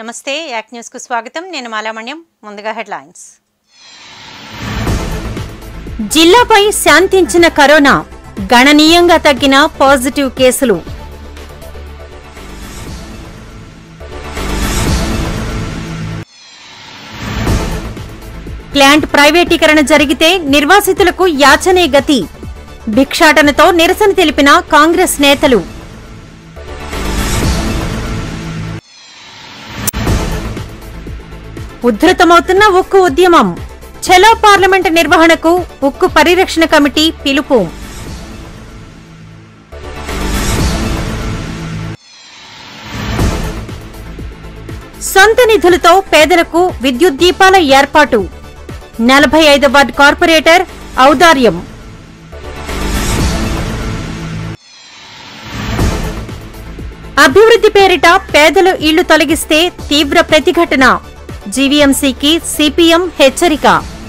నమస్తే యాక్ న్యూస్కు స్వాగతం నేను మాలామణ్యం ముందుగా హెడ్లైన్స్ జిల్లాపై శాంతించిన కరోనా గణనీయంగా తగ్గిన పాజిటివ్ కేసులు ప్లాంట్ ప్రైవేటీకరణ జరిగితే నిర్వాసితులకు యాచనే గతి భిక్షాటనతో నిరసన తెలిపిన కాంగ్రెస్ నేతలు ఉధృతమవుతున్న ఉక్కు ఉద్యమం ఛలో పార్లమెంట్ నిర్వహణకు ఉక్కు పరిరక్షణ కమిటీ పిలుపు సొంత నిధులతో పేదలకు విద్యుత్ దీపాల ఏర్పాటు నలభై ఐదు వార్డు కార్పొరేటర్ ఔదార్యం అభివృద్ధి పేరిట పేదలు ఇళ్లు తొలగిస్తే తీవ్ర ప్రతిఘటన జీవీఎంసీకి సిపిఎం హెచ్చరిక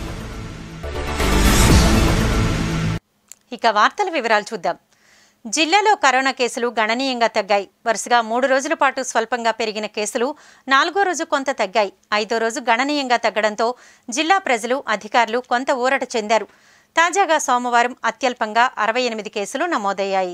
ఇక వార్తల వివరాలు చూద్దాం జిల్లాలో కరోనా కేసులు గణనీయంగా తగ్గాయి వరుసగా మూడు రోజుల పాటు స్వల్పంగా పెరిగిన కేసులు నాలుగో రోజు కొంత తగ్గాయి ఐదో రోజు గణనీయంగా తగ్గడంతో జిల్లా ప్రజలు అధికారులు కొంత ఊరట చెందారు తాజాగా సోమవారం అత్యల్పంగా అరవై ఎనిమిది కేసులు నమోదయ్యాయి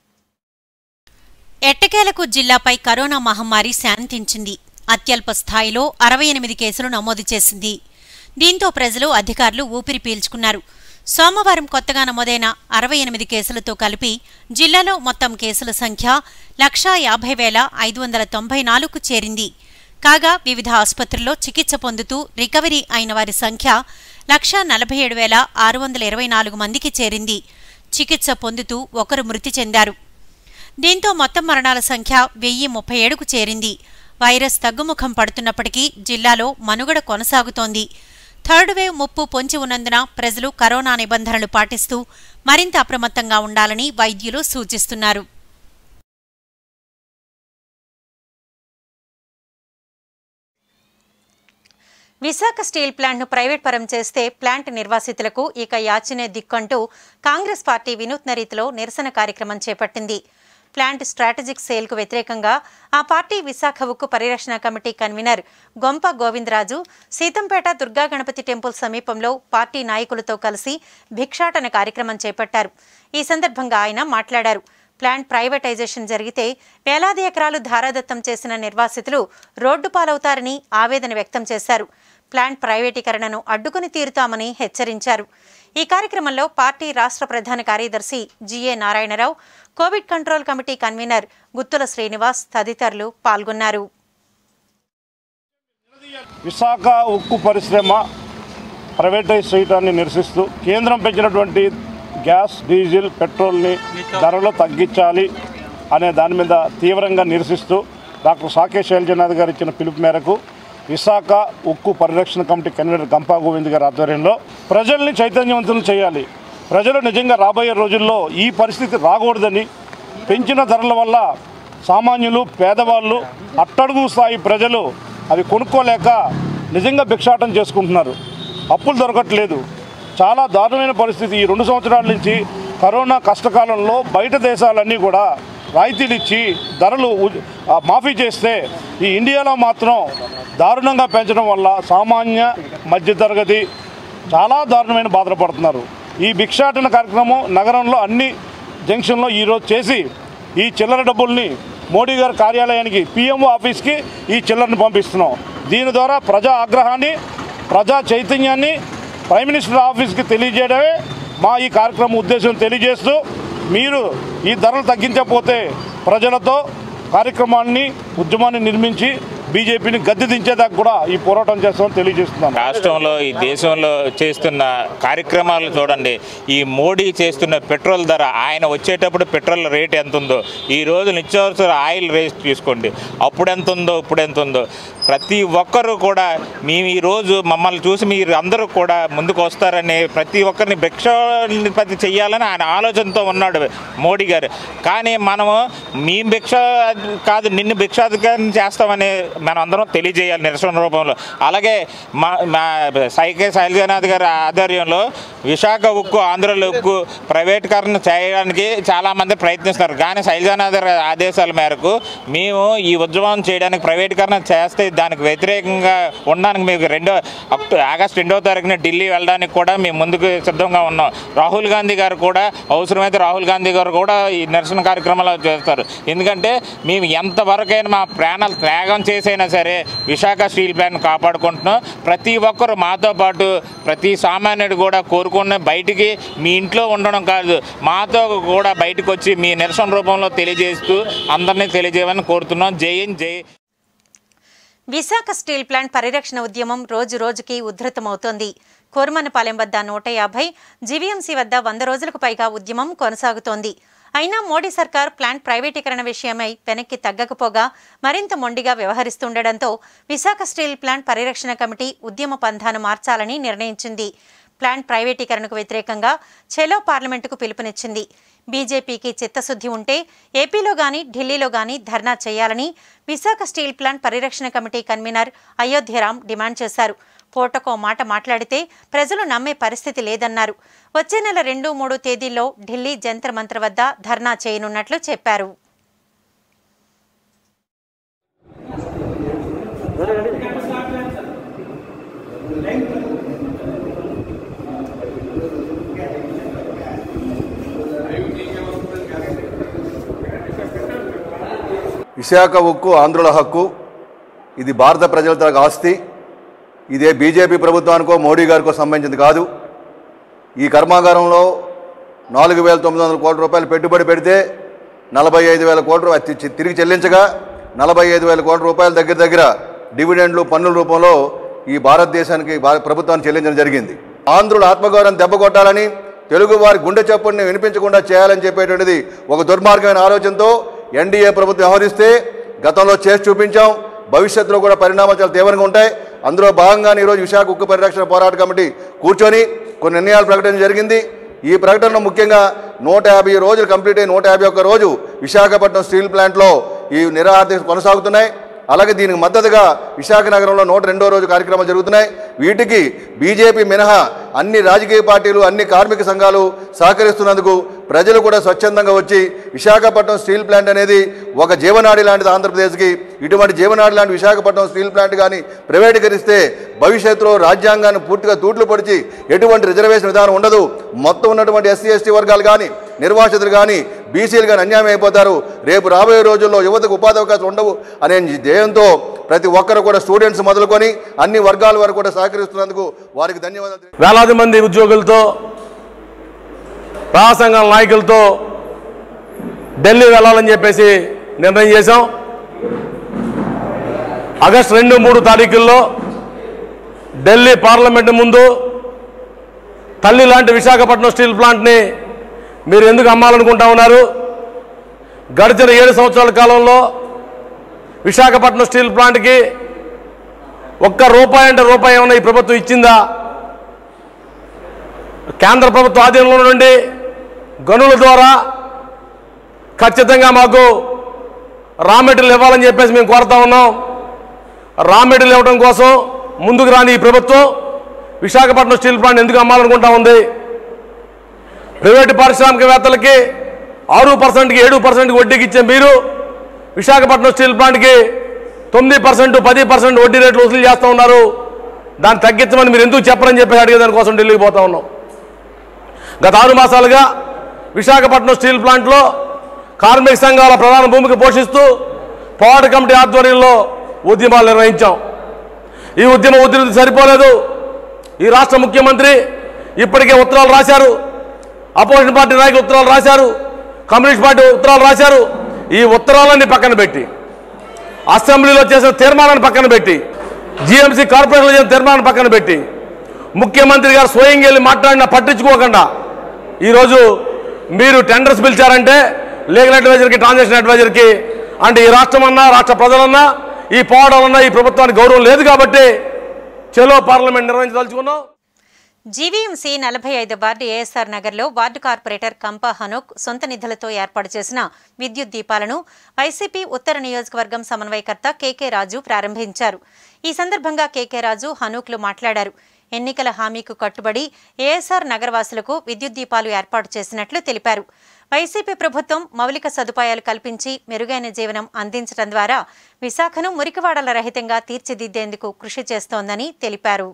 ఎట్టకేలకు జిల్లాపై కరోనా మహమ్మారి శాంతించింది అత్యల్ప స్థాయిలో అరవై ఎనిమిది కేసులు నమోదు చేసింది దీంతో ప్రజలు అధికారులు ఊపిరి పీల్చుకున్నారు సోమవారం కొత్తగా నమోదైన అరవై ఎనిమిది కేసులతో కలిపి జిల్లాలో మొత్తం కేసుల సంఖ్య లక్షా యాభై వేల ఐదు వందల తొంభై నాలుగుకు చేరింది కాగా వివిధ ఆసుపత్రుల్లో చికిత్స పొందుతూ రికవరీ అయిన వారి సంఖ్య లక్షా నలభై ఏడు వేల ఆరు వందల ఇరవై నాలుగు మందికి చేరింది చికిత్స పొందుతూ ఒకరు మృతి చెందారు దీంతో మొత్తం మరణాల సంఖ్య వెయ్యి ముప్పై ఏడుకు చేరింది వైరస్ తగ్గుముఖం పడుతున్నప్పటికీ జిల్లాలో మనుగడ కొనసాగుతోంది థర్డ్ వేవ్ ముప్పు పొంచి ఉన్నందున ప్రజలు కరోనా నిబంధనలు పాటిస్తూ మరింత అప్రమత్తంగా ఉండాలని వైద్యులు సూచిస్తున్నారు విశాఖ స్టీల్ ప్లాంట్ను ప్రైవేట్ పరం చేస్తే ప్లాంట్ నిర్వాసితులకు ఇక యాచనే దిక్కంటూ కాంగ్రెస్ పార్టీ వినూత్న రీతిలో నిరసన కార్యక్రమం చేపట్టింది ప్లాంట్ స్ట్రాటజిక్ సేల్కు వ్యతిరేకంగా ఆ పార్టీ విశాఖ ఉక్కు పరిరక్షణ committee convener Gompa Govindaraju Seethampeta Durga Ganapathi temple సమీపంలో పార్టీ నాయకులతో కలిసి భిక్షాటన కార్యక్రమం చేపట్టారు ఈ సందర్భంగా ఆయన మాట్లాడారు ప్లాంట్ ప్రైవేటైజేషన్ జరిగితే వేలాది ఎకరాలు ధారాదత్తం చేసిన నిర్వాసితులు రోడ్డు పాలవుతారని ఆవేదన వ్యక్తం చేశారు ప్లాంట్ ప్రైవేటీకరణను అడ్డుకుని తీరుతామని హెచ్చరించారు ఈ కార్యక్రమంలో పార్టీ రాష్ట్ర ప్రధాన కార్యదర్శి G A Narayanarao COVID control committee convener Guttula Srinivas తదితరులు పాల్గొన్నారు విశాఖ ఉక్కు పరిశ్రమ ప్రైవేటైజ్ చేయడాన్ని నిరసిస్తూ కేంద్రం పెంచినటువంటి గ్యాస్ డీజిల్ పెట్రోల్ని ధరలు తగ్గించాలి అనే దాని మీద తీవ్రంగా నిరసిస్తూ డాక్టర్ సాకే శైలజనాథ్ గారు ఇచ్చిన పిలుపు మేరకు విశాఖ ఉక్కు పరిరక్షణ కమిటీ కన్వీనర్ గంపా గోవింద్ గారి ఆధ్వర్యంలో ప్రజల్ని చైతన్యవంతులు చేయాలి ప్రజలు నిజంగా రాబోయే రోజుల్లో ఈ పరిస్థితి రాకూడదని పెంచిన ధరల వల్ల సామాన్యులు పేదవాళ్ళు అట్టడుగు స్థాయి ప్రజలు అవి కొనుక్కోలేక నిజంగా భిక్షాటం చేసుకుంటున్నారు అప్పులు దొరకట్లేదు చాలా దారుణమైన పరిస్థితి ఈ రెండు సంవత్సరాల నుంచి కరోనా కష్టకాలంలో బయట దేశాలన్నీ కూడా రాయితీలు ఇచ్చి ధరలు ఉ- ఆ, మాఫీ చేస్తే ఈ ఇండియాలో మాత్రం దారుణంగా పెంచడం వల్ల సామాన్య మధ్యతరగతి చాలా దారుణమైన బాధలు పడుతున్నారు ఈ భిక్షాటన కార్యక్రమం నగరంలో అన్ని జంక్షన్లో ఈరోజు చేసి ఈ చిల్లర డబ్బుల్ని మోడీ గారి కార్యాలయానికి పిఎంఓ ఆఫీస్కి ఈ చిల్లరని పంపిస్తున్నాం దీని ద్వారా ప్రజా ఆగ్రహాన్ని ప్రజా చైతన్యాన్ని ప్రైమ్ మినిస్టర్ ఆఫీస్కి తెలియజేయడమే మా ఈ కార్యక్రమం ఉద్దేశం తెలియజేస్తూ మీరు ఈ ధరలు తగ్గించకపోతే ప్రజలతో కార్యక్రమాన్ని ఉద్యమాన్ని నిర్మించి బీజేపీని గద్దె దించేదాకా కూడా ఈ పోరాటం చేస్తామని తెలియజేస్తున్నాను రాష్ట్రంలో ఈ దేశంలో చేస్తున్న కార్యక్రమాలు చూడండి ఈ మోడీ చేస్తున్న పెట్రోల్ ధర ఆయన వచ్చేటప్పుడు పెట్రోల్ రేట్ ఎంత ఉందో ఈ రోజు నిత్యావసర ఆయిల్ రేట్ తీసుకోండి అప్పుడు ఎంత ఉందో ఇప్పుడు ఎంత ఉందో ప్రతి ఒక్కరూ కూడా మేము ఈ రోజు మమ్మల్ని చూసి మీరు అందరూ కూడా ముందుకు వస్తారని ప్రతి ఒక్కరిని భిక్షాధిపతి చెయ్యాలని ఆయన ఆలోచనతో ఉన్నాడు మోడీ గారు కానీ మనము మీ భిక్ష కాదు నిన్ను భిక్షాధికారిని చేస్తామనే మనం అందరం తెలియజేయాలి నిరసన రూపంలో అలాగే మా మా సైకే శైలజనాథ్ గారి ఆధ్వర్యంలో విశాఖ ఉక్కు ఆంధ్రలో ఉక్కు ప్రైవేటీకరణ చేయడానికి చాలామంది ప్రయత్నిస్తున్నారు కానీ శైలజనాథ్ గారి ఆదేశాల మేరకు మేము ఈ ఉద్యమం చేయడానికి ప్రైవేటీకరణ చేస్తే దానికి వ్యతిరేకంగా ఉండడానికి మీకు రెండో అక్టో ఆగస్ట్ రెండో తారీఖున ఢిల్లీ వెళ్ళడానికి కూడా మేము ముందుకు సిద్ధంగా ఉన్నాం రాహుల్ గాంధీ గారు కూడా అవసరమైతే రాహుల్ గాంధీ గారు కూడా ఈ నిరసన కార్యక్రమాలు చేస్తారు ఎందుకంటే మేము ఎంతవరకైనా మా ప్రాణాలు త్యాగం చేసైనా సరే విశాఖ స్టీల్ ప్లాంట్ కాపాడుకుంటున్నాం ప్రతి ఒక్కరు మాతో పాటు ప్రతి సామాన్యుడు కూడా కోరుకున్న బయటికి మీ ఇంట్లో ఉండడం కాదు మాతో కూడా బయటకు వచ్చి మీ నిరసన రూపంలో తెలియజేస్తూ అందరినీ తెలియజేయమని కోరుతున్నాం జై హింద్ జై విశాఖ స్టీల్ ప్లాంట్ పరిరక్షణ ఉద్యమం రోజు రోజుకి ఉధృతమవుతోంది కోరమనపాలెం వద్ద నూట యాభై జీవీఎంసీ వద్ద వంద రోజులకు పైగా ఉద్యమం కొనసాగుతోంది అయినా మోడీ సర్కార్ ప్లాంట్ ప్రైవేటీకరణ విషయమై వెనక్కి తగ్గకపోగా మరింత మొండిగా వ్యవహరిస్తుండటంతో విశాఖ స్టీల్ ప్లాంట్ పరిరక్షణ కమిటీ ఉద్యమ పంథాను మార్చాలని నిర్ణయించింది ప్లాంట్ ప్రైవేటీకరణకు వ్యతిరేకంగా చెలో పార్లమెంటుకు పిలుపునిచ్చింది బీజేపీకి చిత్తశుద్ధి ఉంటే ఏపీలో గాని ఢిల్లీలో గాని ధర్నా చేయాలని విశాఖ స్టీల్ ప్లాంట్ పరిరక్షణ కమిటీ కన్వీనర్ అయోధ్యరాం డిమాండ్ చేశారు పూటకో మాట మాట్లాడితే ప్రజలు నమ్మే పరిస్థితి లేదన్నారు వచ్చే నెల రెండు మూడు తేదీల్లో ఢిల్లీ జంతర్ మంతర్ వద్ద ధర్నా చేయనున్నట్లు చెప్పారు విశాఖ ఉక్కు ఆంధ్రుల హక్కు ఇది భారత ప్రజల తరగ ఆస్తి ఇదే బీజేపీ ప్రభుత్వానికో మోడీ గారికో సంబంధించింది కాదు ఈ కర్మాగారంలో నాలుగు వేల తొమ్మిది వందల కోట్ల రూపాయలు పెట్టుబడి పెడితే నలభై ఐదు వేల కోట్ల రూ- తి- తిరిగి చెల్లించగా నలభై ఐదు వేల కోట్ల రూపాయల దగ్గర దగ్గర డివిడెండ్లు పన్నుల రూపంలో ఈ భారతదేశానికి భారత ప్రభుత్వాన్ని చెల్లించడం జరిగింది ఆంధ్రుల ఆత్మగౌరవం దెబ్బ కొట్టాలని తెలుగు వారి గుండె చప్పుడిని వినిపించకుండా చేయాలని చెప్పేటువంటిది ఒక దుర్మార్గమైన ఆలోచనతో ఎన్డీఏ ప్రభుత్వం వ్యవహరిస్తే గతంలో చేసి చూపించాం భవిష్యత్తులో కూడా పరిణామాలు చాలా తీవ్రంగా ఉంటాయి అందులో భాగంగానే ఈరోజు విశాఖ ఉక్కు పరిరక్షణ పోరాట కమిటీ కూర్చొని కొన్ని నిర్ణయాలు ప్రకటించడం జరిగింది ఈ ప్రకటనలో ముఖ్యంగా నూట యాభై రోజులు కంప్లీట్ అయ్యి నూట యాభై ఒక్క రోజు విశాఖపట్నం స్టీల్ ప్లాంట్లో ఈ నిరాహార కొనసాగుతున్నాయి అలాగే దీనికి మద్దతుగా విశాఖ నగరంలో నూట రెండో రోజు కార్యక్రమాలు జరుగుతున్నాయి వీటికి బీజేపీ మినహా అన్ని రాజకీయ పార్టీలు అన్ని కార్మిక సంఘాలు సహకరిస్తున్నందుకు ప్రజలు కూడా స్వచ్ఛందంగా వచ్చి విశాఖపట్నం స్టీల్ ప్లాంట్ అనేది ఒక జీవనాడి లాంటిది ఆంధ్రప్రదేశ్కి ఇటువంటి జీవనాడి లాంటి విశాఖపట్నం స్టీల్ ప్లాంట్ కానీ ప్రైవేటీకరిస్తే భవిష్యత్తులో రాజ్యాంగాన్ని పూర్తిగా తూట్లు పొడిచి ఎటువంటి రిజర్వేషన్ విధానం ఉండదు మొత్తం ఉన్నటువంటి ఎస్సీ ఎస్టీ వర్గాలు కానీ నిర్వాసితులు కానీ బీసీలు కానీ అన్యాయం అయిపోతారు రేపు రాబోయే రోజుల్లో యువతకు ఉపాధి అవకాశాలు ఉండవు అనే ధ్యేయంతో ప్రతి ఒక్కరు కూడా స్టూడెంట్స్ మొదలుకొని అన్ని వర్గాల వారు కూడా సహకరిస్తున్నందుకు వారికి ధన్యవాదాలు తెలియ- వేలాది మంది ఉద్యోగులతో ప్రజా సంఘాల నాయకులతో ఢిల్లీ వెళ్ళాలని చెప్పేసి నిర్ణయం చేశాం ఆగస్టు రెండు మూడు తారీఖుల్లో ఢిల్లీ పార్లమెంటు ముందు తల్లి లాంటి విశాఖపట్నం స్టీల్ ప్లాంట్ని మీరు ఎందుకు అమ్మాలనుకుంటా ఉన్నారు గడిచిన ఏడు సంవత్సరాల కాలంలో విశాఖపట్నం స్టీల్ ప్లాంట్కి ఒక్క రూపాయి అంటే రూపాయి ఏమన్నా ఈ ప్రభుత్వం ఇచ్చిందా కేంద్ర ప్రభుత్వ ఆధీనంలో నుండి గనుల ద్వారా ఖచ్చితంగా మాకు రా మెటీరియల్ ఇవ్వాలని చెప్పేసి మేము కోరుతా ఉన్నాం రా మెటీరియల్ ఇవ్వడం కోసం ముందుకు రాని ఈ ప్రభుత్వం విశాఖపట్నం స్టీల్ ప్లాంట్ ఎందుకు అమ్మాలనుకుంటా ఉంది ప్రైవేటు పారిశ్రామికవేత్తలకి ఆరు పర్సెంట్కి ఏడు పర్సెంట్కి వడ్డీకి ఇచ్చే మీరు విశాఖపట్నం స్టీల్ ప్లాంట్కి తొమ్మిది పర్సెంట్ పది పర్సెంట్ వడ్డీ రేట్లు వసూలు చేస్తూ ఉన్నారు దాన్ని తగ్గించమని మీరు ఎందుకు చెప్పరని చెప్పి అడిగే దానికోసం ఢిల్లీకి పోతా ఉన్నాం గత ఆరు మాసాలుగా విశాఖపట్నం స్టీల్ ప్లాంట్లో కార్మిక సంఘాల ప్రధాన భూమిక పోషిస్తూ పోరాట కమిటీ ఆధ్వర్యంలో ఉద్యమాలు నిర్వహించాం ఈ ఉద్యమ ఉధృతి సరిపోలేదు ఈ రాష్ట్ర ముఖ్యమంత్రి ఇప్పటికే ఉత్తరాలు రాశారు అపోజిషన్ పార్టీ నాయకులు ఉత్తరాలు రాశారు కమ్యూనిస్ట్ పార్టీ ఉత్తరాలు రాశారు ఈ ఉత్తరాలన్నీ పక్కన పెట్టి అసెంబ్లీలో చేసిన తీర్మానాన్ని పక్కన పెట్టి జీఎంసీ కార్పొరేషన్లో చేసిన తీర్మానాన్ని పక్కన పెట్టి ముఖ్యమంత్రి గారు స్వయంగా వెళ్ళి మాట్లాడినా పట్టించుకోకుండా ఈరోజు మీరు టెండర్స్ పిలిచారంటే లీగల్ అడ్వైజర్కి ట్రాన్సాక్షన్ అడ్వైజర్కి అంటే ఈ రాష్ట్రం అన్నా రాష్ట్ర ప్రజలన్నా ఈ పోవడాలన్నా ఈ ప్రభుత్వానికి గౌరవం లేదు కాబట్టి చెలో పార్లమెంట్ నిర్వహించదలుచుకున్నాం జీవీఎంసీ నలభై ఐదు వార్డు ఏఎస్ఆర్ నగర్లో వార్డు కార్పొరేటర్ కంపా హనోక్ సొంత నిధులతో ఏర్పాటు చేసిన విద్యుత్ దీపాలను వైసీపీ ఉత్తర నియోజకవర్గం సమన్వయకర్త కేకే రాజు ప్రారంభించారు ఈ సందర్భంగా కేకే రాజు హనూక్లు మాట్లాడారు ఎన్నికల హామీకు కట్టుబడి ఏఎస్ఆర్ నగరవాసులకు విద్యుత్ దీపాలు ఏర్పాటు చేసినట్లు తెలిపారు వైసీపీ ప్రభుత్వం మౌలిక సదుపాయాలు కల్పించి మెరుగైన జీవనం అందించడం ద్వారా విశాఖను మురికివాడల రహితంగా తీర్చిదిద్దేందుకు కృషి చేస్తోందని తెలిపారు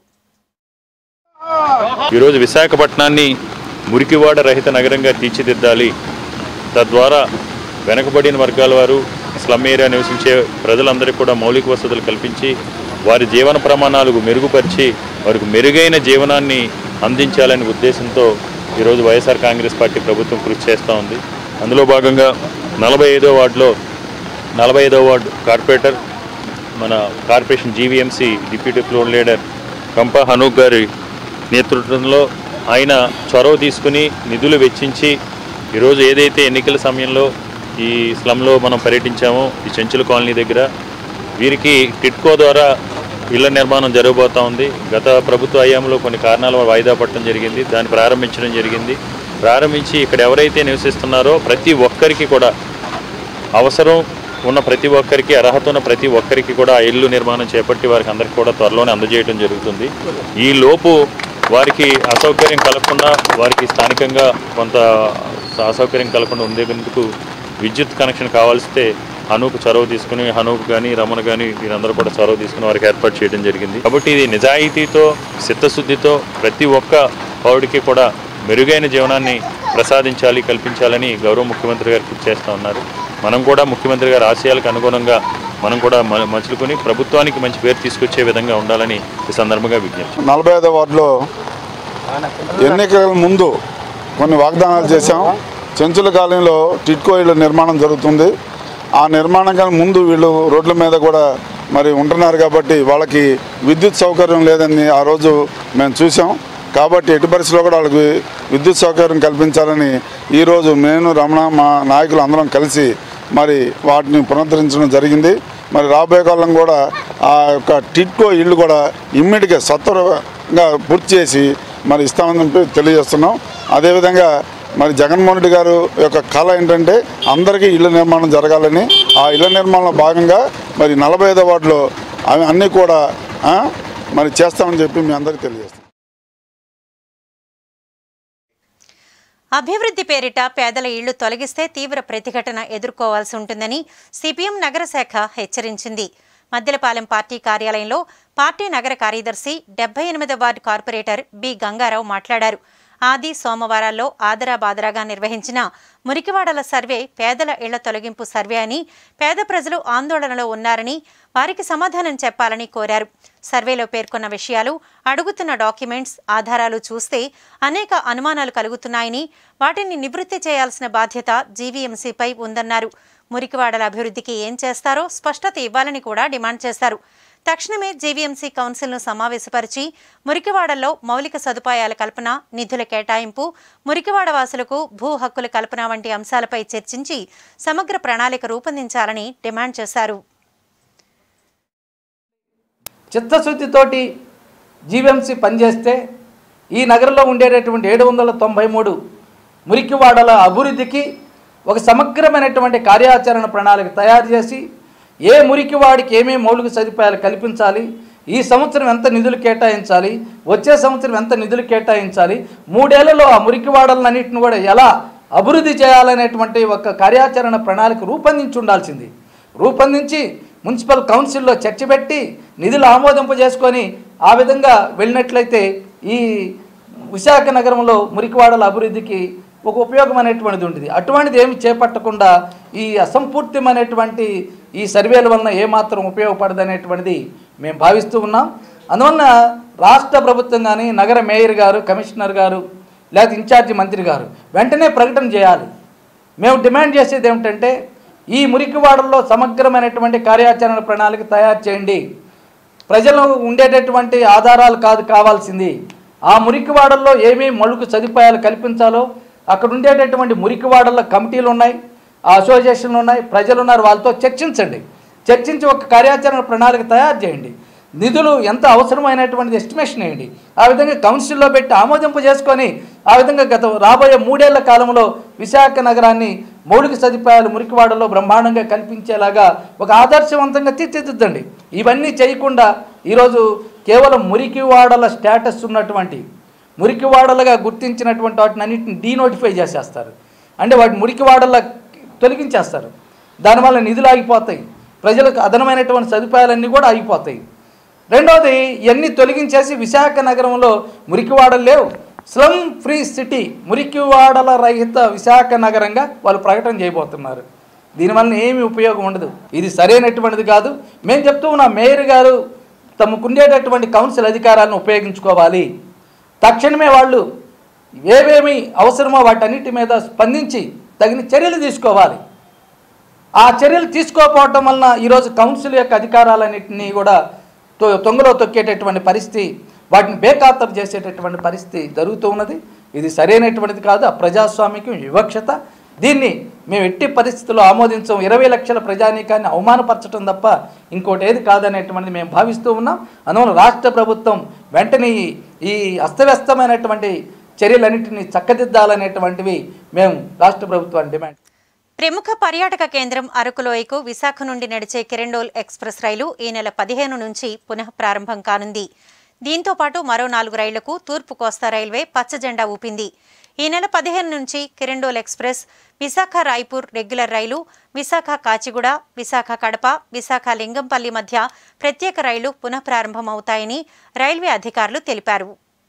ఈరోజు విశాఖపట్నాన్ని మురికివాడ రహిత నగరంగా తీర్చిదిద్దాలి తద్వారా వెనకబడిన వర్గాల వారు స్లమ్ ఏరియా నివసించే ప్రజలందరికీ కూడా మౌలిక వసతులు కల్పించి వారి జీవన ప్రమాణాలకు మెరుగుపరిచి వారికి మెరుగైన జీవనాన్ని అందించాలనే ఉద్దేశంతో ఈరోజు వైఎస్ఆర్ కాంగ్రెస్ పార్టీ ప్రభుత్వం కృషి చేస్తూ ఉంది అందులో భాగంగా నలభై ఐదో వార్డులో నలభై ఐదో వార్డు కార్పొరేటర్ మన corporation GVMC deputy floor leader Kampa Hanuk గారి నేతృత్వంలో ఆయన చొరవ తీసుకుని నిధులు వెచ్చించి ఈరోజు ఏదైతే ఎన్నికల సమయంలో ఈ స్లమ్లో మనం పర్యటించామో ఈ చెంచుల కాలనీ దగ్గర వీరికి టిట్కో ద్వారా ఇళ్ల నిర్మాణం జరగబోతా ఉంది గత ప్రభుత్వ హయాంలో కొన్ని కారణాల వల్ల వాయిదా పట్టడం జరిగింది దాన్ని ప్రారంభించడం జరిగింది ప్రారంభించి ఇక్కడ ఎవరైతే నివసిస్తున్నారో ప్రతి ఒక్కరికి కూడా అవసరం ఉన్న ప్రతి ఒక్కరికి అర్హత ఉన్న ప్రతి ఒక్కరికి కూడా ఆ ఇల్లు నిర్మాణం చేపట్టి వారికి అందరికీ కూడా త్వరలోనే అందజేయడం జరుగుతుంది ఈ లోపు వారికి అసౌకర్యం కలగకుండా వారికి స్థానికంగా కొంత అసౌకర్యం కలగకుండా ఉండేందుకు విద్యుత్ కనెక్షన్ కావాల్సితే హనూకు చొరవ తీసుకుని హనూకు కానీ రమణ కానీ వీరందరూ కూడా చొరవ తీసుకుని వారికి ఏర్పాటు చేయడం జరిగింది కాబట్టి ఇది నిజాయితీతో చిత్తశుద్ధితో ప్రతి ఒక్క పౌరుడికి కూడా మెరుగైన జీవనాన్ని ప్రసాదించాలి కల్పించాలని గౌరవ ముఖ్యమంత్రి గారు కృషి చేస్తూ ఉన్నారు మనం కూడా ముఖ్యమంత్రి గారి ఆశయాలకు అనుగుణంగా మనం కూడా మ- మలుచుకుని ప్రభుత్వానికి మంచి పేరు తీసుకొచ్చే విధంగా ఉండాలని ఈ సందర్భంగా విజ్ఞప్తి నలభై ఐదో వార్డులో ఎన్నికల ముందు కొన్ని వాగ్దానాలు చేశాం చెంచుల కాలనీలో టిట్కో ఇళ్ళ నిర్మాణం జరుగుతుంది ఆ నిర్మాణం కానీ ముందు వీళ్ళు రోడ్ల మీద కూడా మరి ఉంటున్నారు కాబట్టి వాళ్ళకి విద్యుత్ సౌకర్యం లేదని ఆ రోజు మేము చూసాం కాబట్టి ఎట్టి పరిస్థితుల్లో కూడా వాళ్ళకి విద్యుత్ సౌకర్యం కల్పించాలని ఈరోజు నేను రమణ మా నాయకులు అందరం కలిసి మరి వాటిని పునరుద్ధరించడం జరిగింది మరి రాబోయే కాలం కూడా ఆ యొక్క టిట్కో ఇల్లు కూడా ఇమ్మీడియట్గా సత్వరంగా పూర్తి చేసి మరి ఇస్తామని చెప్పి తెలియజేస్తున్నాం అదేవిధంగా మరి జగన్మోహన్ రెడ్డి గారు యొక్క కళ ఏంటంటే అందరికీ ఇళ్ళ నిర్మాణం జరగాలని ఆ ఇళ్ళ నిర్మాణంలో భాగంగా మరి నలభై ఐదో వార్డులో అవి అన్నీ కూడా ఆ, మరి చేస్తామని చెప్పి మీ అందరికీ తెలియజేస్తాం అభివృద్ధి పేరిట పేదల ఇళ్లు తొలగిస్తే తీవ్ర ప్రతిఘటన ఎదుర్కోవాల్సి ఉంటుందని సిపిఎం నగర శాఖ హెచ్చరించింది మద్దెలపాలెం పార్టీ కార్యాలయంలో పార్టీ నగర కార్యదర్శి డెబ్బై ఎనిమిదవ వార్డు కార్పొరేటర్ బి గంగారావు మాట్లాడారు ఆది సోమవారాల్లో ఆదరా బాదరాగా నిర్వహించిన మురికివాడల సర్వే పేదల ఇళ్ల తొలగింపు సర్వే అని పేద ప్రజలు ఆందోళనలో ఉన్నారని వారికి సమాధానం చెప్పాలని కోరారు సర్వేలో పేర్కొన్న విషయాలు అడుగుతున్న డాక్యుమెంట్స్ ఆధారాలు చూస్తే అనేక అనుమానాలు కలుగుతున్నాయని వాటిని నివృత్తి చేయాల్సిన బాధ్యత జీవీఎంసీపై ఉందన్నారు మురికివాడల అభివృద్ధికి ఏం చేస్తారో స్పష్టత ఇవ్వాలని కూడా డిమాండ్ చేశారు తక్షణమే జీవీఎంసీ కౌన్సిల్ను సమావేశపరిచి మురికివాడల్లో మౌలిక సదుపాయాల కల్పన నిధుల కేటాయింపు మురికివాడ వాసులకు భూ హక్కుల కల్పన వంటి అంశాలపై చర్చించి సమగ్ర ప్రణాళిక రూపొందించాలని డిమాండ్ చేశారు చిత్తశుద్ధితోటి జీవీఎంసీ పనిచేస్తే ఈ నగరంలో ఉండేటటువంటి ఏడు వందల తొంభై మూడు మురికివాడల అభివృద్ధికి ఒక సమగ్రమైనటువంటి కార్యాచరణ ప్రణాళిక తయారు చేసి ఏ మురికివాడికి ఏమేమి మౌలిక సదుపాయాలు కల్పించాలి ఈ సంవత్సరం ఎంత నిధులు కేటాయించాలి వచ్చే సంవత్సరం ఎంత నిధులు కేటాయించాలి మూడేళ్లలో ఆ మురికివాడలన్నింటిని కూడా ఎలా అభివృద్ధి చేయాలనేటువంటి ఒక కార్యాచరణ ప్రణాళిక రూపొందించి ఉండాల్సింది రూపొందించి మున్సిపల్ కౌన్సిల్లో చర్చ పెట్టి నిధులు ఆమోదింప చేసుకొని ఆ విధంగా వెళ్ళినట్లయితే ఈ విశాఖ నగరంలో మురికివాడల అభివృద్ధికి ఒక ఉపయోగం అనేటువంటిది ఉంటుంది అటువంటిది ఏమి చేపట్టకుండా ఈ అసంపూర్తిమైనటువంటి ఈ సర్వేల వలన ఏమాత్రం ఉపయోగపడదు అనేటువంటిది మేము భావిస్తూ ఉన్నాం అందువలన రాష్ట్ర ప్రభుత్వం కానీ నగర మేయర్ గారు కమిషనర్ గారు లేకపోతే ఇన్ఛార్జి మంత్రి గారు వెంటనే ప్రకటన చేయాలి మేము డిమాండ్ చేసేది ఏమిటంటే ఈ మురికివాడల్లో సమగ్రమైనటువంటి కార్యాచరణ ప్రణాళిక తయారు చేయండి ప్రజలు ఉండేటటువంటి ఆధారాలు కాదు కావాల్సింది ఆ మురికివాడల్లో ఏమేమి మలుకు సదుపాయాలు కల్పించాలో అక్కడ ఉండేటటువంటి మురికివాడల్లో కమిటీలు ఉన్నాయి ఆ అసోసియేషన్లు ఉన్నాయి ప్రజలు ఉన్నారు వాళ్ళతో చర్చించండి చర్చించి ఒక కార్యాచరణ ప్రణాళిక తయారు చేయండి నిధులు ఎంత అవసరమైనటువంటిది ఎస్టిమేషన్ వేయండి ఆ విధంగా కౌన్సిల్లో పెట్టి ఆమోదింపు చేసుకొని ఆ విధంగా గత రాబోయే మూడేళ్ల కాలంలో విశాఖ నగరాన్ని మౌలిక సదుపాయాలు మురికివాడలో బ్రహ్మాండంగా కల్పించేలాగా ఒక ఆదర్శవంతంగా తీర్చిదిద్దండి ఇవన్నీ చేయకుండా ఈరోజు కేవలం మురికివాడల స్టేటస్ ఉన్నటువంటి మురికివాడలుగా గుర్తించినటువంటి వాటిని అన్నింటిని డీనోటిఫై చేసేస్తారు అంటే వాటి మురికివాడల తొలగించేస్తారు దానివల్ల నిధులు ఆగిపోతాయి ప్రజలకు అదనమైనటువంటి సదుపాయాలన్నీ కూడా ఆగిపోతాయి రెండవది ఇవన్నీ తొలగించేసి విశాఖ నగరంలో మురికివాడలు లేవు స్లమ్ ఫ్రీ సిటీ మురికివాడల రహిత విశాఖ నగరంగా వాళ్ళు ప్రకటన చేయబోతున్నారు దీనివల్ల ఏమీ ఉపయోగం ఉండదు ఇది సరైనటువంటిది కాదు మేము చెప్తూ ఉన్నాం మేయర్ గారు తమకుండేటటువంటి కౌన్సిల్ అధికారాలను ఉపయోగించుకోవాలి తక్షణమే వాళ్ళు ఏవేమి అవసరమో వాటన్నిటి మీద స్పందించి తగిన చర్యలు తీసుకోవాలి ఆ చర్యలు తీసుకోకపోవటం వలన ఈరోజు కౌన్సిల్ యొక్క అధికారాలన్నింటినీ కూడా తొ- తొంగలో తొక్కేటటువంటి పరిస్థితి వాటిని బేఖాతరు చేసేటటువంటి పరిస్థితి జరుగుతూ ఉన్నది ఇది సరైనటువంటిది కాదు ఆ ప్రజాస్వామికం వివక్షత దీన్ని మేము ఎట్టి పరిస్థితుల్లో ఆమోదించం ఇరవై లక్షల ప్రజానీకాన్ని అవమానపరచడం తప్ప ఇంకోటి ఏది కాదనేటువంటిది మేము భావిస్తూ ఉన్నాం అందువల్ల రాష్ట్ర ప్రభుత్వం వెంటనే ఈ- ఈ అస్తవ్యస్తమైనటువంటి చర్యలన్నింటినీ చక్కదిద్దాలనేటువంటివి మేము రాష్ట్ర ప్రభుత్వాన్ని డిమాండ్ ప్రముఖ పర్యాటక కేంద్రం అరకులోయకు విశాఖ నుండి నడిచే కిరండోల్ ఎక్స్ప్రెస్ రైలు ఈ నెల పదిహేను నుంచి పునః ప్రారంభం కానుంది దీంతో పాటు మరో నాలుగు రైళ్లకు తూర్పు కోస్తా రైల్వే పచ్చ జెండా ఊపింది ఈ నెల పదిహేను నుంచి కిరండోల్ ఎక్స్ప్రెస్ విశాఖ రాయ్పూర్ రెగ్యులర్ రైలు విశాఖ కాచిగూడ విశాఖ కడప విశాఖ లింగంపల్లి మధ్య ప్రత్యేక రైళ్లు పునః ప్రారంభమవుతాయని రైల్వే అధికారులు తెలిపారు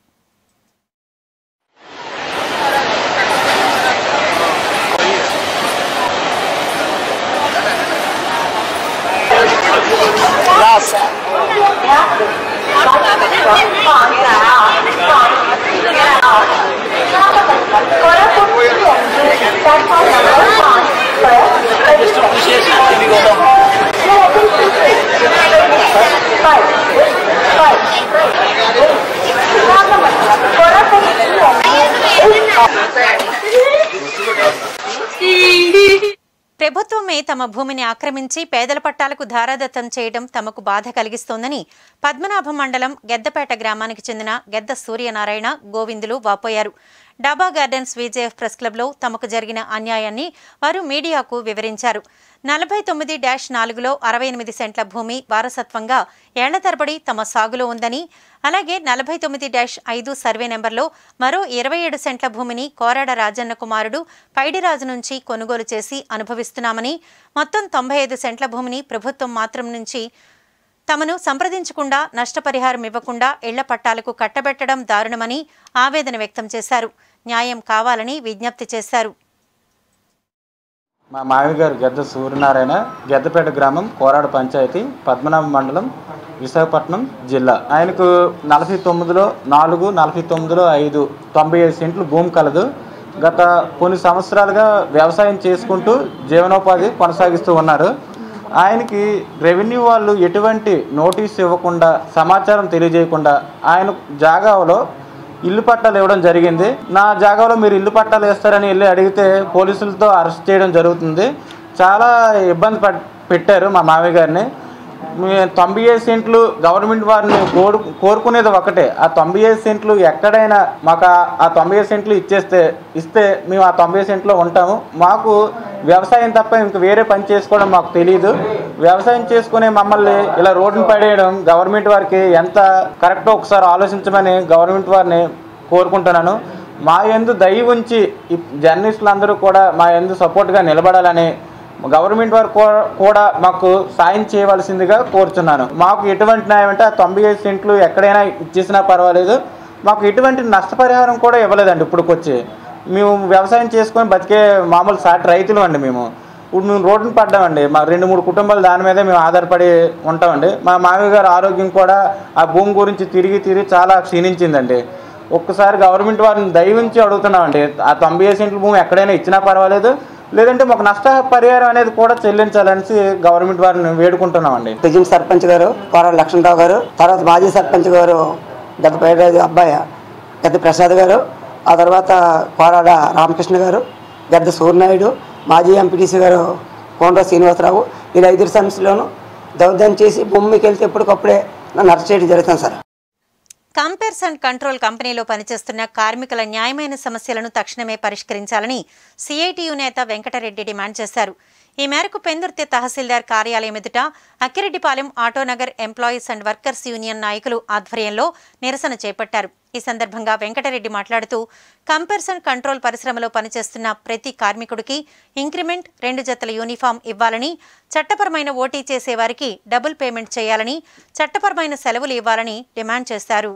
ప్రభుత్వమే తమ భూమిని ఆక్రమించి పేదల పట్టాలకు ధారాదత్తం చేయడం తమకు బాధ కలిగిస్తోందని పద్మనాభం మండలం గెద్దపేట గ్రామానికి చెందిన గెద్ద సూర్యనారాయణ గోవిందులు వాపోయారు డాబా గార్డెన్స్ విజేఎఫ్ ప్రెస్ క్లబ్లో తమకు జరిగిన అన్యాయాన్ని వారు మీడియాకు వివరించారు నలభై తొమ్మిది డాష్ నాలుగులో అరవై ఎనిమిది సెంట్ల భూమి వారసత్వంగా ఏళ్ల తరబడి తమ సాగులో ఉందని అలాగే నలభై తొమ్మిది డాష్ ఐదు సర్వే నెంబర్లో మరో ఇరవై ఏడు సెంట్ల భూమిని కోరాడ రాజన్న కుమారుడు పైడిరాజు నుంచి కొనుగోలు చేసి అనుభవిస్తున్నామని మొత్తం తొంభై ఐదు సెంట్ల భూమిని ప్రభుత్వం మాత్రం నుంచి తమను సంప్రదించకుండా నష్టపరిహారం ఇవ్వకుండా ఇళ్ల పట్టాలకు కట్టబెట్టడం దారుణమని ఆవేదన వ్యక్తం చేశారు న్యాయం కావాలని విజ్ఞప్తి చేశారు మా మావి గారు గద్ద సూర్యనారాయణ గెద్దపేట గ్రామం కోరాడ పంచాయతీ పద్మనాభ మండలం విశాఖపట్నం జిల్లా ఆయనకు నలభై తొమ్మిదిలో నాలుగు నలభై తొమ్మిదిలో ఐదు తొంభై ఐదు సెంట్లు భూమి కలదు గత కొన్ని సంవత్సరాలుగా వ్యవసాయం చేసుకుంటూ జీవనోపాధి కొనసాగిస్తూ ఉన్నారు ఆయనకి రెవెన్యూ వాళ్ళు ఎటువంటి నోటీస్ ఇవ్వకుండా సమాచారం తెలియజేయకుండా ఆయన జాగాలో ఇల్లు పట్టాలు ఇవ్వడం జరిగింది నా జాగాలో మీరు ఇల్లు పట్టాలు వేస్తారని వెళ్ళి అడిగితే పోలీసులతో అరెస్ట్ చేయడం జరుగుతుంది చాలా ఇబ్బంది పడ్- పెట్టారు మా మామయ్య గారిని మీ తొంభై ఐదు సెంట్లు గవర్నమెంట్ వారిని కోరు కోరుకునేది ఒకటే ఆ తొంభై ఐదు సెంట్లు ఎక్కడైనా మాకు ఆ- ఆ తొంభై ఐదు సెంట్లు ఇచ్చేస్తే ఇస్తే మేము ఆ తొంభై ఐదు సెంట్లో ఉంటాము మాకు వ్యవసాయం తప్ప ఇంక వేరే పని చేసుకోవడం మాకు తెలియదు వ్యవసాయం చేసుకునే మమ్మల్ని ఇలా రోడ్డును పడేయడం గవర్నమెంట్ వారికి ఎంత కరెక్టో ఒకసారి ఆలోచించమని గవర్నమెంట్ వారిని కోరుకుంటున్నాను మా ఎందు దయ ఉంచి ఈ జర్నలిస్టులు అందరూ కూడా మా ఎందు సపోర్ట్గా నిలబడాలని గవర్నమెంట్ వారు కూ- కూడా మాకు సాయం చేయవలసిందిగా కోరుచున్నాను మాకు ఎటువంటి న్యాయం అంటే ఆ తొంభై ఐదు సెంట్లు ఎక్కడైనా ఇచ్చేసినా పర్వాలేదు మాకు ఎటువంటి నష్టపరిహారం కూడా ఇవ్వలేదండి ఇప్పటికొచ్చి మేము వ్యవసాయం చేసుకొని బతికే మామూలు సాటి రైతులు అండి మేము ఇప్పుడు మేము రోడ్డును పడ్డామండి మా రెండు మూడు కుటుంబాలు దాని మీదే మేము ఆధారపడి ఉంటామండి మా మామయ్య గారి ఆరోగ్యం కూడా ఆ భూమి గురించి తిరిగి తిరిగి చాలా క్షీణించిందండి ఒక్కసారి గవర్నమెంట్ వారిని దయవించి అడుగుతున్నామండి ఆ తొంభై ఐదు సెంట్ల భూమి ఎక్కడైనా ఇచ్చినా పర్వాలేదు లేదంటే మాకు నష్ట పరిహారం అనేది కూడా చెల్లించాలనేసి గవర్నమెంట్ వారిని వేడుకుంటున్నామండి ప్రజెంట్ సర్పంచ్ గారు కోరాడ లక్ష్మణరావు గారు తర్వాత మాజీ సర్పంచ్ గారు గత పేదరాజు అబ్బాయి గద్ద ప్రసాద్ గారు ఆ తర్వాత కోరాడ రామకృష్ణ గారు గద్ద సూర్యనాయుడు మాజీ ఎంపీటీసీ గారు కోండ్ర శ్రీనివాసరావు వీళ్ళ ఐదు సమస్యలోనూ దౌర్జన్యం చేసి భూమికి వెళ్తే ఎప్పటికప్పుడే నన్ను అరెస్ట్ చేయడం జరుగుతుంది సార్ కంపేర్స్ అండ్ కంట్రోల్ కంపెనీలో పనిచేస్తున్న కార్మికుల న్యాయమైన సమస్యలను తక్షణమే పరిష్కరించాలని సిఐటియు నేత వెంకటరెడ్డి డిమాండ్ చేశారు ఈ మేరకు పెందుర్తి తహసీల్దార్ కార్యాలయం ఎదుట Akkireddypalem Autonagar employees and workers union నాయకులు ఆధ్వర్యంలో నిరసన చేపట్టారు ఈ సందర్భంగా వెంకటరెడ్డి మాట్లాడుతూ కంపేర్స్ అండ్ కంట్రోల్ పరిశ్రమలో పనిచేస్తున్న ప్రతి కార్మికుడికి ఇంక్రిమెంట్ రెండు జతల యూనిఫామ్ ఇవ్వాలని చట్టపరమైన ఓటీ చేసేవారికి డబుల్ పేమెంట్ చేయాలని చట్టపరమైన సెలవులు ఇవ్వాలని డిమాండ్ చేశారు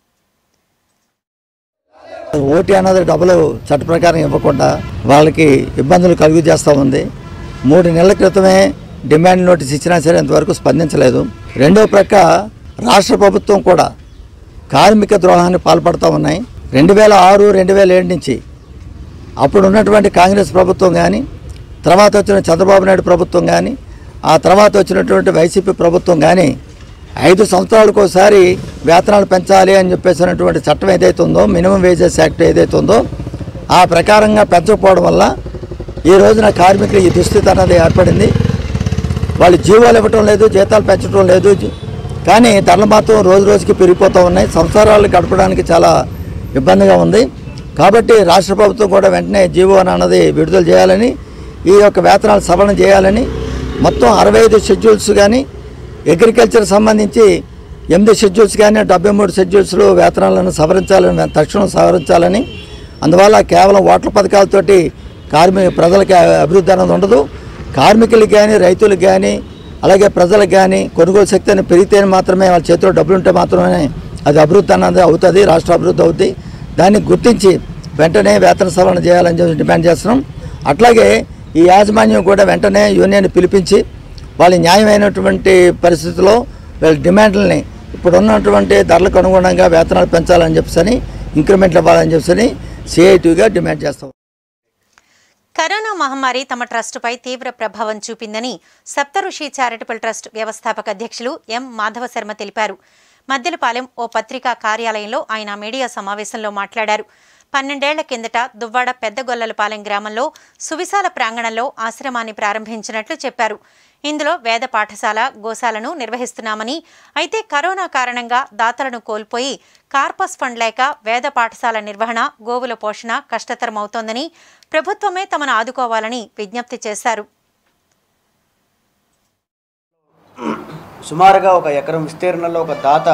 ఓటీ అన్నది డబ్బులు చట్ట ప్రకారం ఇవ్వకుండా వాళ్ళకి ఇబ్బందులు కలుగు చేస్తూ ఉంది మూడు నెలల క్రితమే డిమాండ్ నోటీస్ ఇచ్చినా సరే ఇంతవరకు స్పందించలేదు రెండో ప్రక్క రాష్ట్ర ప్రభుత్వం కూడా కార్మిక ద్రోహాన్ని పాల్పడుతూ ఉన్నాయి రెండు వేల ఆరు రెండు వేల ఏడు నుంచి అప్పుడు ఉన్నటువంటి కాంగ్రెస్ ప్రభుత్వం కానీ తర్వాత వచ్చిన చంద్రబాబు నాయుడు ప్రభుత్వం కానీ ఆ తర్వాత వచ్చినటువంటి వైసీపీ ప్రభుత్వం కానీ ఐదు సంవత్సరాలకు ఒకసారి వేతనాలు పెంచాలి అని చెప్పేసినటువంటి చట్టం ఏదైతే ఉందో మినిమం వేజెస్ యాక్ట్ ఏదైతే ఉందో ఆ ప్రకారంగా పెంచకపోవడం వల్ల ఈ రోజున కార్మికులు ఈ దుస్థితి అన్నది ఏర్పడింది వాళ్ళు జీవాలు ఇవ్వటం లేదు జీతాలు పెంచడం లేదు కానీ ధరలు మాత్రం రోజు రోజుకి పెరిగిపోతూ ఉన్నాయి సంసారాలు గడపడానికి చాలా ఇబ్బందిగా ఉంది కాబట్టి రాష్ట్ర ప్రభుత్వం కూడా వెంటనే జీవో అన్నది విడుదల చేయాలని ఈ యొక్క వేతనాలు సవరణ చేయాలని మొత్తం అరవై ఐదు షెడ్యూల్స్ కానీ అగ్రికల్చర్ సంబంధించి ఎనిమిది షెడ్యూల్స్ కానీ డెబ్బై మూడు షెడ్యూల్స్లో వేతనాలను సవరించాలని తక్షణం సవరించాలని అందువల్ల కేవలం ఓట్ల పథకాలతోటి కార్మిక ప్రజలకి అభివృద్ధి అనేది ఉండదు కార్మికులకు కానీ రైతులకు కానీ అలాగే ప్రజలకు కానీ కొనుగోలు శక్తి అని పెరిగితేనే మాత్రమే వాళ్ళ చేతిలో డబ్బులు ఉంటే మాత్రమే అది అభివృద్ధి అన్నది అవుతుంది రాష్ట్ర అభివృద్ధి అవుతుంది దాన్ని గుర్తించి వెంటనే వేతన సవరణ చేయాలని చెప్పి డిమాండ్ చేస్తున్నాం అట్లాగే ఈ యాజమాన్యం కూడా వెంటనే యూనియన్ పిలిపించి వాళ్ళ న్యాయమైనటువంటి పరిస్థితిలో వీళ్ళ డిమాండ్లని ఇప్పుడు ఉన్నటువంటి ధరలకు అనుగుణంగా వేతనాలు పెంచాలని చెప్పని ఇంక్రిమెంట్లు ఇవ్వాలని చెప్పని సిఐటిగా డిమాండ్ చేస్తాం కరోనా మహమ్మారి తమ ట్రస్టుపై తీవ్ర ప్రభావం చూపిందని సప్తఋషి చారిటబుల్ ట్రస్ట్ వ్యవస్థాపక అధ్యక్షులు ఎం మాధవ శర్మ తెలిపారు మద్దెలపాలెం ఓ పత్రికా కార్యాలయంలో ఆయన మీడియా సమావేశంలో మాట్లాడారు పన్నెండేళ్ల కిందట దువ్వాడ పెద్దగొల్లలపాలెం గ్రామంలో సువిశాల ప్రాంగణంలో ఆశ్రమాన్ని ప్రారంభించినట్లు చెప్పారు ఇందులో వేద పాఠశాల గోశాలను నిర్వహిస్తున్నామని అయితే కరోనా కారణంగా దాతలను కోల్పోయి కార్పస్ ఫండ్ లేక వేద పాఠశాల నిర్వహణ గోవుల పోషణ కష్టతరమవుతోందని ప్రభుత్వమే తమను ఆదుకోవాలని విజ్ఞప్తి చేశారు సుమారుగా ఒక ఎకరం విస్తీర్ణంలో ఒక దాత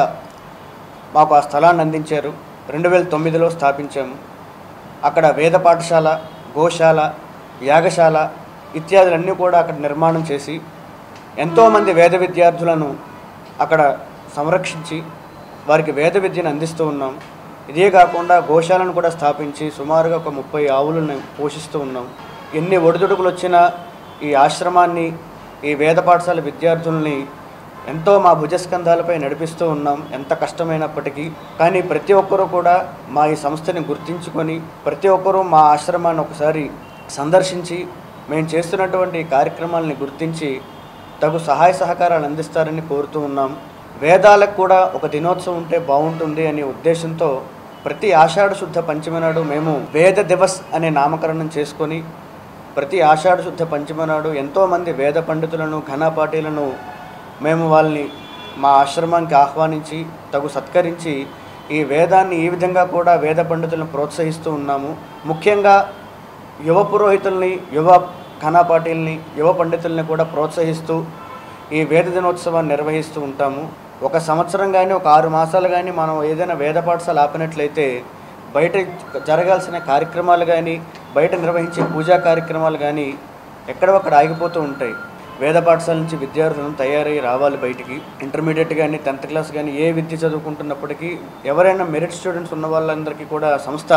మాకు ఆ స్థలాన్ని అందించారు రెండు వేల తొమ్మిదిలో స్థాపించాము అక్కడ వేద పాఠశాల గోశాల యాగశాల ఇత్యాదులన్నీ కూడా అక్కడ నిర్మాణం చేసి ఎంతోమంది వేద విద్యార్థులను అక్కడ సంరక్షించి వారికి వేద విద్యను అందిస్తూ ఉన్నాం ఇదే కాకుండా గోశాలను కూడా స్థాపించి సుమారుగా ఒక ముప్పై ఆవులను పోషిస్తూ ఉన్నాం ఎన్ని ఒడిదుడుకులు వచ్చినా ఈ ఆశ్రమాన్ని ఈ వేద పాఠశాల విద్యార్థుల్ని ఎంతో మా భుజస్కంధాలపై నడిపిస్తూ ఉన్నాం ఎంత కష్టమైనప్పటికీ కానీ ప్రతి ఒక్కరూ కూడా మా ఈ సంస్థని గుర్తించుకొని ప్రతి ఒక్కరూ మా ఆశ్రమాన్ని ఒకసారి సందర్శించి మేము చేస్తున్నటువంటి ఈ కార్యక్రమాలని గుర్తించి తగు సహాయ సహకారాలు అందిస్తారని కోరుతూ ఉన్నాం వేదాలకు కూడా ఒక దినోత్సవం ఉంటే బాగుంటుంది అనే ఉద్దేశంతో ప్రతి ఆషాఢ శుద్ధ పంచమి నాడు మేము వేద దివస్ అనే నామకరణం చేసుకొని ప్రతి ఆషాఢ శుద్ధ పంచమి నాడు ఎంతోమంది వేద పండితులను ఘనపాటీలను మేము వాళ్ళని మా ఆశ్రమానికి ఆహ్వానించి తగు సత్కరించి ఈ వేదాన్ని ఈ విధంగా కూడా వేద పండితులను ప్రోత్సహిస్తూ ఉన్నాము ముఖ్యంగా యువ పురోహితుల్ని యువ ఘనపాటీల్ని యువ పండితుల్ని కూడా ప్రోత్సహిస్తూ ఈ వేద దినోత్సవాన్ని నిర్వహిస్తూ ఉంటాము ఒక సంవత్సరం కానీ ఒక ఆరు మాసాలు కానీ మనం ఏదైనా వేద పాఠశాల ఆపినట్లయితే బయట జరగాల్సిన కార్యక్రమాలు కానీ బయట నిర్వహించే పూజా కార్యక్రమాలు కానీ ఎక్కడొక్కడ ఆగిపోతూ ఉంటాయి వేద పాఠశాల నుంచి విద్యార్థులను తయారయ్యి రావాలి బయటికి ఇంటర్మీడియట్ కానీ టెన్త్ క్లాస్ కానీ ఏ విద్య చదువుకుంటున్నప్పటికీ ఎవరైనా మెరిట్ స్టూడెంట్స్ ఉన్న వాళ్ళందరికీ కూడా సంస్థ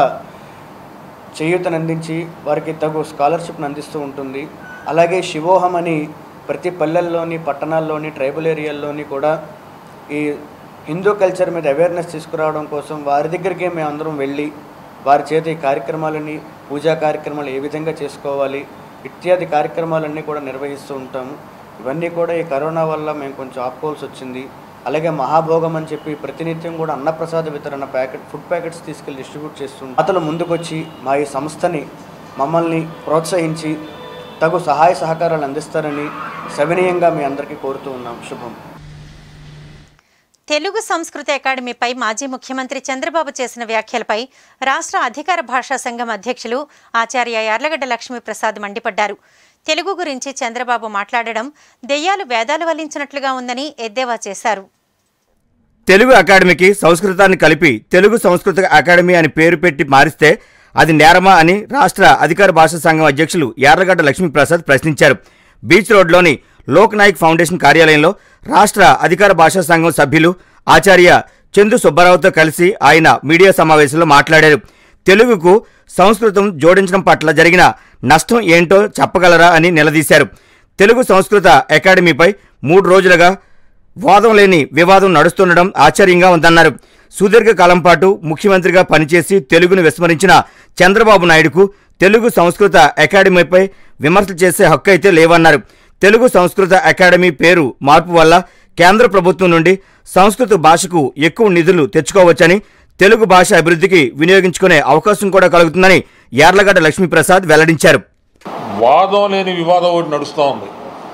చేయూతను అందించి వారికి తగు స్కాలర్షిప్ను అందిస్తూ ఉంటుంది అలాగే శివోహం అని ప్రతి పల్లెల్లోని పట్టణాల్లోని ట్రైబల్ ఏరియాల్లోని కూడా ఈ హిందూ కల్చర్ మీద అవేర్నెస్ తీసుకురావడం కోసం వారి దగ్గరికి మేము అందరం వెళ్ళి వారి చేత ఈ కార్యక్రమాలని పూజా కార్యక్రమాలు ఏ విధంగా చేసుకోవాలి ఇత్యాది కార్యక్రమాలన్నీ కూడా నిర్వహిస్తూ ఉంటాము ఇవన్నీ కూడా ఈ కరోనా వల్ల మేము కొంచెం ఆపుకోవాల్సి వచ్చింది అలాగే మహాభోగం అని చెప్పి ప్రతినిత్యం కూడా అన్నప్రసాద వితరణ ప్యాకెట్ ఫుడ్ ప్యాకెట్స్ తీసుకెళ్ళి డిస్ట్రిబ్యూట్ చేస్తుంది అతను ముందుకొచ్చి మా ఈ సంస్థని మమ్మల్ని ప్రోత్సహించి తగు సహాయ సహకారాలు అందిస్తారని సవినీయంగా మీ అందరికీ కోరుతూ ఉన్నాం శుభం తెలుగు సంస్కృత అకాడమీపై మాజీ ముఖ్యమంత్రి చంద్రబాబు చేసిన వ్యాఖ్యలపై రాష్ట్ర అధికార భాషా సంఘం అధ్యక్షులు ఆచార్య యార్లగడ్డ లక్ష్మీప్రసాద్ మండిపడ్డారు తెలుగు గురించి చంద్రబాబు మాట్లాడడం దెయ్యాలు వేదాలు వల్లించినట్లుగా ఉందని ఎద్దేవా చేశారు తెలుగు అకాడమీకి సంస్కృతాన్ని కలిపి తెలుగు సంస్కృత అకాడమీ అని పేరు పెట్టి మారిస్తే అది నేరమా అని రాష్ట్ర అధికార భాషా సంఘం అధ్యక్షులు యార్లగడ్డ లక్ష్మీప్రసాద్ ప్రశ్నించారు బీచ్ రోడ్లోని లోక్ నాయక్ ఫౌండేషన్ కార్యాలయంలో రాష్ట్ర అధికార భాషా సంఘం సభ్యులు ఆచార్య చందు సుబ్బారావుతో కలిసి ఆయన మీడియా సమావేశంలో మాట్లాడారు తెలుగుకు సంస్కృతం జోడించడం పట్ల జరిగిన నష్టం ఏంటో చెప్పగలరా అని నిలదీశారు తెలుగు సంస్కృత అకాడమీపై మూడు రోజులుగా వాదం లేని వివాదం నడుస్తుండడం ఆశ్చర్యంగా ఉందన్నారు సుదీర్ఘకాలం పాటు ముఖ్యమంత్రిగా పనిచేసి తెలుగును విస్మరించిన చంద్రబాబు నాయుడుకు తెలుగు సంస్కృత అకాడమీపై విమర్శలు చేసే హక్కు అయితే లేవన్నారు తెలుగు సంస్కృత అకాడమీ పేరు మార్పు వల్ల కేంద్ర ప్రభుత్వం నుండి సంస్కృత భాషకు ఎక్కువ నిధులు తెచ్చుకోవచ్చని తెలుగు భాష అభివృద్ధికి వినియోగించుకునే అవకాశం కూడా కలుగుతుందని యార్లగడ్డ లక్ష్మీప్రసాద్ వెల్లడించారు వాదం లేని వివాదం ఒకటి నడుస్తూ ఉంది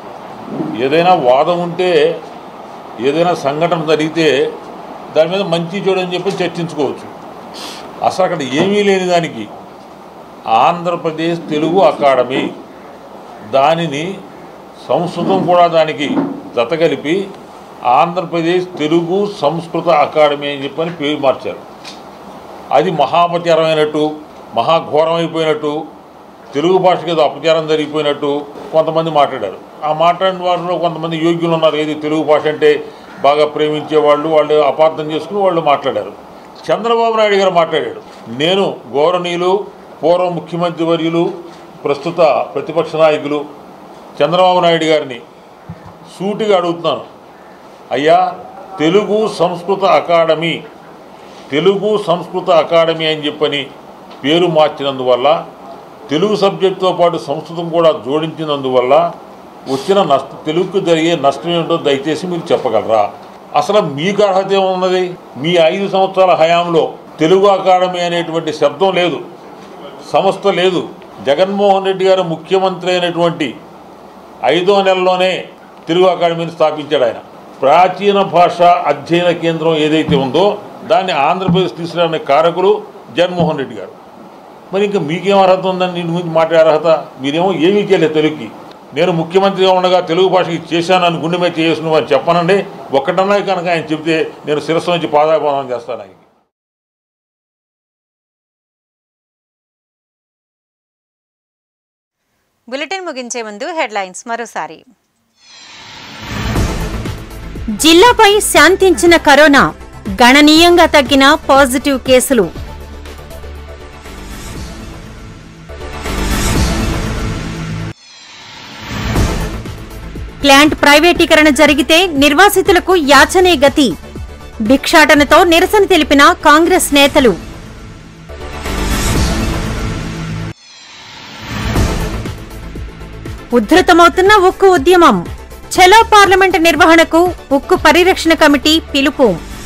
ఏదైనా వాదం ఉంటే ఏదైనా సంఘటన జరిగితే దాని మీద మంచి చెడు అని చెప్పి చర్చించుకోవచ్చు అసలు అక్కడ ఏమీ లేని దానికి ఆంధ్రప్రదేశ్ తెలుగు అకాడమీ దానిని సంస్కృతం కూడా దానికి జతగలిపి ఆంధ్రప్రదేశ్ తెలుగు సంస్కృత అకాడమీ అని చెప్పని పేరు మార్చారు అది మహాపచారమైనట్టు మహాఘోరమైపోయినట్టు తెలుగు భాషకి ఏదో అపచారం జరిగిపోయినట్టు కొంతమంది మాట్లాడారు ఆ మాట్లాడిన వారిలో కొంతమంది యోగ్యులు ఉన్నారు ఏది తెలుగు భాష అంటే బాగా ప్రేమించే వాళ్ళు వాళ్ళు అపార్థం చేసుకుని వాళ్ళు మాట్లాడారు చంద్రబాబు నాయుడు గారు మాట్లాడాడు నేను గౌరవనీయులు పూర్వ ముఖ్యమంత్రి వర్యులు ప్రస్తుత ప్రతిపక్ష నాయకులు చంద్రబాబు నాయుడు గారిని సూటిగా అడుగుతున్నాను అయ్యా తెలుగు సంస్కృత అకాడమీ తెలుగు సంస్కృత అకాడమీ అని చెప్పని పేరు మార్చినందువల్ల తెలుగు సబ్జెక్టుతో పాటు సంస్కృతం కూడా జోడించినందువల్ల వచ్చిన నష్ట తెలుగుకు జరిగే నష్టం ఏమిటో దయచేసి మీరు చెప్పగలరా అసలు మీకు అర్హత ఏమున్నది మీ ఐదు సంవత్సరాల హయాంలో తెలుగు అకాడమీ అనేటువంటి శబ్దం లేదు సంస్థ లేదు జగన్మోహన్ రెడ్డి గారు ముఖ్యమంత్రి అయినటువంటి ఐదో నెలలోనే తెలుగు అకాడమీని స్థాపించాడు ఆయన ప్రాచీన భాష అధ్యయన కేంద్రం ఏదైతే ఉందో దాన్ని ఆంధ్రప్రదేశ్ తీసుకురాని కారకులు జగన్మోహన్ రెడ్డి గారు మరి ఇంకా మీకేం అర్హత ఉందని దీని గురించి మాట్లాడే అర్హత మీరేమో ఏమీ చేయలేదు తెలుగుకి నేను ముఖ్యమంత్రిగా ఉండగా తెలుగు భాషకి చేశానని గుండె మీద చేసిన అని చెప్పనండి ఒక్కటన్నా కనుక ఆయన చెప్తే నేను శిరస్సు నుంచి పాదాపనం చేస్తాను ఆయన బులెటిన్ ముగించే ముందు హెడ్లైన్స్ మరోసారి జిల్లాపై శాంతించిన కరోనా గణనీయంగా తగ్గిన పాజిటివ్ కేసులు ప్లాంట్ ప్రైవేటీకరణ జరిగితే నిర్వాసితులకు యాచనే గతి భిక్షాటనతో నిరసన తెలిపిన కాంగ్రెస్ నేతలు ఉధృతమవుతున్న ఉక్కు ఉద్యమం ఛలో పార్లమెంట్ నిర్వహణకు ఉక్కు పరిరక్షణ కమిటీ పిలుపు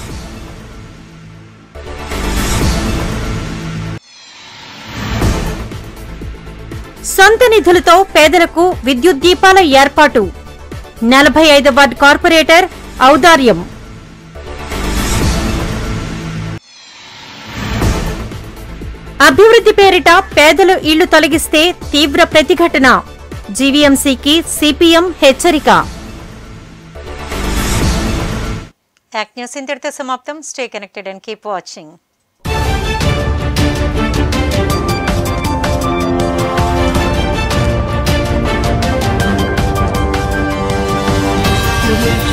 సొంత నిధులతో పేదలకు విద్యుత్ దీపాల ఏర్పాటు నలభై ఐదు వార్డు కార్పొరేటర్ ఔదార్యం అభివృద్ధి పేరిట పేదలు ఇళ్లు తొలగిస్తే తీవ్ర ప్రతిఘటన జీవీఎంసీకి సిపిఎం హెచ్చరిక యాక్ట్ న్యూస్ ఇంతటితో సమాప్తం stay connected and keep watching audio